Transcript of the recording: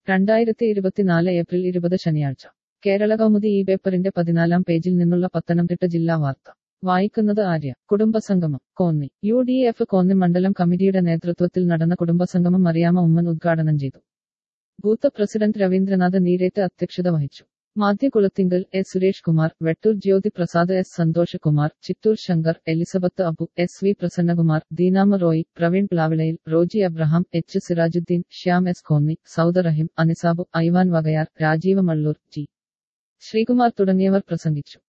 രണ്ടായിരത്തി ഇരുപത്തിനാല് ഏപ്രിൽ ഇരുപത് ശനിയാഴ്ച കേരള കൗമുദി ഈ പേപ്പറിന്റെ പതിനാലാം പേജിൽ നിന്നുള്ള പത്തനംതിട്ട ജില്ലാ വാർത്ത വായിക്കുന്നത് ആര്യ കുടുംബസംഗമം Konni U D F Konni മണ്ഡലം കമ്മിറ്റിയുടെ നേതൃത്വത്തിൽ നടന്ന കുടുംബസംഗമം മറിയാമ ഉമ്മൻ ഉദ്ഘാടനം ചെയ്തു ബൂത്ത് പ്രസിഡന്റ് രവീന്ദ്രനാഥ് നീരേറ്റ് അധ്യക്ഷത വഹിച്ചു Madhyakulathinkal S Suresh Kumar Vettoor Jyothi Prasad S Santhosh Kumar Chittoor Shankar Elizabeth Abu S V Prasannakumar Deenama Roy Praveen Plavilayil Roji Abraham H Sirajudheen Shyam S Konni Sauda Rahim Anisabu Ivan Vakayar Rajeeva Mallur G Sreekumar തുടങ്ങിയവർ പ്രസംഗിച്ചു